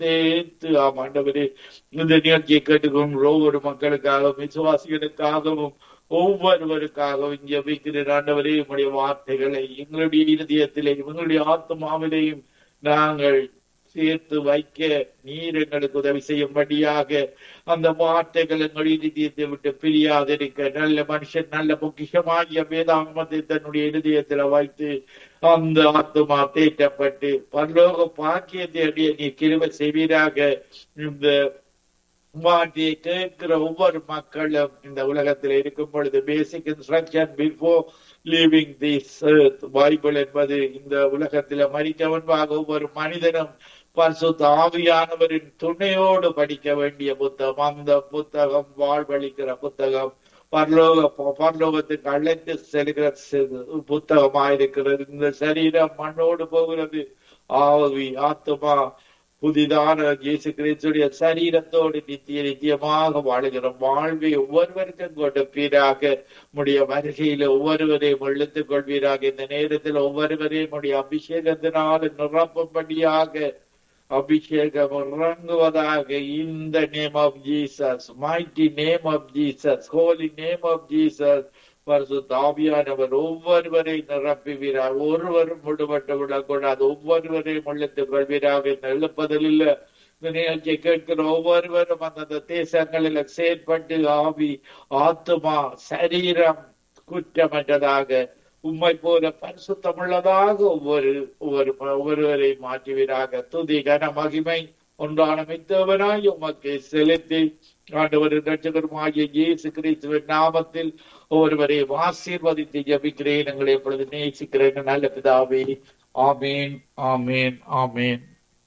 சேர்த்து ஆம் ஆண்டவரே இந்த நிகழ்ச்சியை கேட்டுக்கொண்டு ஒவ்வொரு மக்களுக்காகவும் விசுவாசிகளுக்காகவும் ஒவ்வொருவருக்காகவும் ஜெபிக்கிறேன் ஆண்டவரே உங்களுடைய வார்த்தைகளை எங்களுடைய இருதயத்திலே எங்களுடைய ஆத்மாவிலேயும் நாங்கள் சேர்த்து வைக்க நீர் எங்களுக்கு உதவி செய்யும்படியாக அந்த வார்த்தைகள் எங்கள் இருதயத்தை விட்டு பிரியாதிருக்க நல்ல மனுஷன் நல்ல பொக்கிஷமாகிய வேதாகமத்தை தன்னுடைய இருதயத்துல வைத்து அந்த ஆத்மா தேற்றப்பட்டு பரலோக பாக்கியத்தை அடைய நீ கிருபை செய்வீராக இந்த வார்த்தையை கேட்கிற ஒவ்வொரு மக்களும் இந்த உலகத்தில் இருக்கும் பொழுது basic instruction before living this Bible என்பது இந்த உலகத்தில் மறிக்க முன்பாக ஒவ்வொரு மனிதனும் பரிசுத்த ஆவியானவரின் துணையோடு படிக்க வேண்டிய புத்தகம் அந்த புத்தகம் வாழ்வழிக்கிற புத்தகம் பரலோக பரலோகத்துக்கு அழைத்து செல்கிற புத்தகமாயிருக்கிறது இந்த சரீரம் மண்ணோடு போகிறது ஆவி ஆத்மா புதிதான இயேசு கிறிஸ்துடைய சரீரத்தோடு நித்திய நித்தியமாக வாழுகிற வாழ்வை ஒவ்வொருவருக்கும் கொடுப்பீராக உடைய வருகையில ஒவ்வொருவரையும் இழுத்துக் கொள்வீராக இந்த நேரத்தில் ஒவ்வொருவரையும் உடைய அபிஷேகத்தினால் நிரப்பும்படியாக அபிஷேகம் இறங்குவதாக இந்த name of Jesus mighty name of Jesus holy name of Jesus பரிசுத்த ஆவியானவர் ஒவ்வொருவரை நிரப்புவீராக ஒருவரும் விடுபட்டு விடக்கூடாது ஒவ்வொருவரையும் உள்ளத்துக் கொள்வீராக எழுப்பதில் இல்ல இந்த நிகழ்ச்சியை கேட்கிற ஒவ்வொருவரும் அந்தந்த தேசங்களில் செயற்பட்டு ஆவி ஆத்துமா சரீரம் குற்றமற்றதாக உம்மை போல பரிசுத்தமுள்ளதாக ஒவ்வொரு ஒவ்வொரு ஒவ்வொருவரை மாற்றுவீராக துதி கன மகிமை ஒன்றான மித்தவனாய் உமக்கு செலுத்தி ஆண்டவர் ரட்சகருமாகிய இயேசு கிறிஸ்துவின் நாமத்தில் ஒருவரையும் ஆசீர்வதித்து ஜபிக்கிறேன் எங்களை எப்பொழுது நேசிக்கிறேன் நல்ல பிதாவே ஆமேன் ஆமேன் ஆமேன்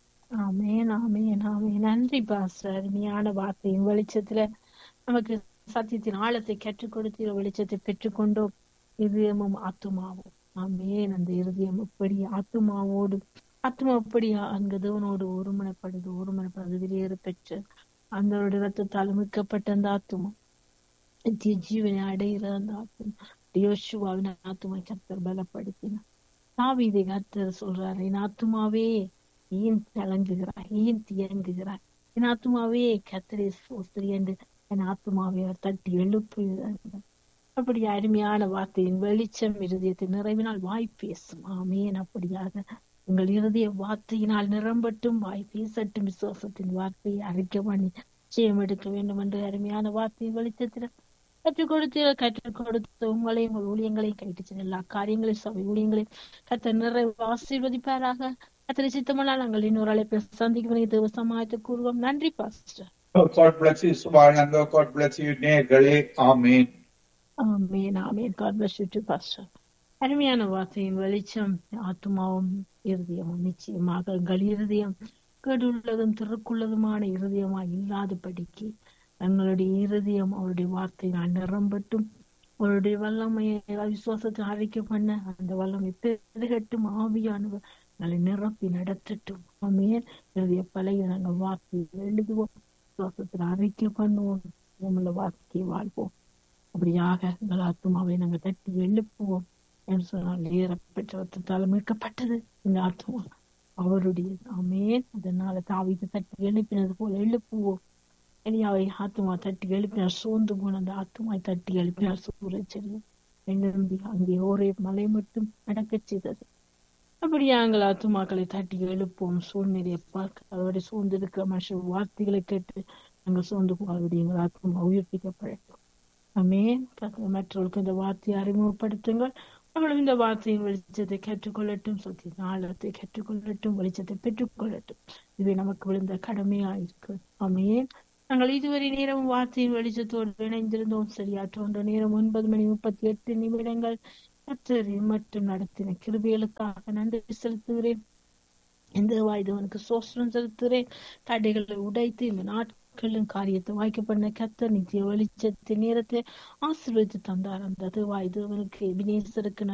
ஆமேன் ஆமேன் ஆமேன் நன்றி பாஸ்டர் அருமையான வார்த்தையின் வெளிச்சத்துல நமக்கு சத்தியத்தின் ஆழத்தை கற்றுக் கொடுத்து வெளிச்சத்தை பெற்றுக்கொண்டோம் இதயமும் ஆத்துமாவும் ஆமேன் அந்த இருதயம் எப்படி ஆத்துமாவோடு ஆத்மா எப்படி அங்க தேவனோடு ஒருமனப்படுது ஒருமனப்படுது வெளியேற பெற்று அந்த ரத்தத்தால் மீட்கப்பட்ட அந்த ஆத்துமா நித்திய ஜீவனை அடைகிற அந்த ஆத்துமா யோசுவாவின் ஆத்துமா கத்தர் பலப்படுத்தினார் தாவீதை கத்தர் சொல்றாரு என் ஆத்துமாவே ஏன் கலங்குகிறாய் ஏன் தியங்குகிறாய் என் ஆத்துமாவே கத்தரை சோஸ்திரி என்று என் ஆத்துமாவை அவர் தட்டி எழுப்புகிறார் அப்படி அருமையான வார்த்தையின் வெளிச்சம் இருதயத்தை நிறைவினால் வாய் பேசும் ஆமேன் அப்படியாக உங்கள் இருதய வார்த்தையினால் நிரம்பட்டும் வாய் பேசட்டும் விசுவாசத்தின் வார்த்தையை அறிக்கை பண்ணி நிச்சயம் எடுக்க வேண்டும் என்று அருமையான வார்த்தையின் வெளிச்சத்தில் கற்றுக் கொடுத்து கற்றுக் கொடுத்து உங்களையும் உங்கள் ஊழியங்களையும் கைட்டு எல்லா காரியங்களையும் சபை ஊழியங்களையும் கத்த நிறைவு ஆசீர்வதிப்பாராக கத்திரி சித்தமெல்லாம் நாங்கள் இன்னொரு அழைப்பில் சந்திக்கும் தேவ சமாயத்தை கூறுவோம் நன்றி pastor God bless you, Subhanallah. God bless you, நேர்களே ஆமேன் ஆமேன் ஆமேன் God bless you to pastor அருமையான வார்த்தையின் வெளிச்சம் ஆத்மாவும் இருதயமும் நிச்சயமாக எங்கள் இருதயம் கேடுள்ளதும் திருக்குள்ளதுமான இருதயமாய் இல்லாதபடிக்கு எங்களுடைய இருதயம் அவருடைய வார்த்தையினால் நிரம்பட்டும் அவருடைய வல்லமையை விசுவாசத்தை அறிக்கை பண்ண அந்த வல்லமை பெருகட்டும் ஆவியானவர் எங்களை நிரப்பி நடத்தட்டும் ஆமையன் இருதய பழைய நாங்கள் வார்த்தை எழுதுவோம் விசுவாசத்தில் அறிக்கை பண்ணுவோம் உள்ள வார்த்தையை வாழ்வோம் அப்படியாக எங்கள் ஆத்மாவை நாங்கள் தட்டி எழுப்புவோம் என்று சொன்னால் ஏறப்பெற்றவத்தால் மீட்கப்பட்டது இந்த ஆத்மா அவருடைய ஆமேன் அதனால தாவிக்கு தட்டி எழுப்பினது போல எழுப்புவோம் எலியாவை ஆத்மா தட்டி எழுப்பினார் சோர்ந்து போன அந்த ஆத்மாவை தட்டி எழுப்பினார் சூரச்செல்வம் எழும்பி அங்கே ஒரே மலை மட்டும் நடக்கச் செய்தது அப்படி நாங்கள் ஆத்துமாக்களை தட்டி எழுப்போம் சூழ்நிலையை பார்க்க அதோட சூழ்ந்து இருக்கிற மனுஷ வார்த்தைகளை கேட்டு நாங்கள் சோர்ந்து போவதை எங்கள் ஆத்மா உயிர்ப்பிக்கப்படட்டும் அமே மற்றவர்களுக்கு இந்த வார்த்தையை அறிமுகப்படுத்துங்கள் அவர்களும் இந்த வார்த்தையின் வெளிச்சத்தை கற்றுக்கொள்ளட்டும் சொல்லி ஆழத்தை கற்றுக்கொள்ளட்டும் வெளிச்சத்தை பெற்றுக்கொள்ளட்டும் இது நமக்கு விழுந்த கடமையாயிருக்கு அமேன் நாங்கள் இதுவரை நேரம் வார்த்தையின் வெளிச்சத்தோடு இணைந்திருந்தோம் சரியாற்ற நேரம் ஒன்பது மணி முப்பத்தி எட்டு நிமிடங்கள் கத்தரி மட்டும் நடத்தின கிருபிகளுக்காக நன்றி செலுத்துகிறேன் எந்த வாய்தவனுக்கு சோஸ்திரம் செலுத்துகிறேன் தடைகளை உடைத்து இந்த நாட்களும் காரியத்தை வாய்க்க பண்ண கத்தர் நித்திய வெளிச்சத்தின் நேரத்தை ஆசீர்வதித்து தந்தார் அந்த வாய்தவனுக்கு எபினேசருக்கு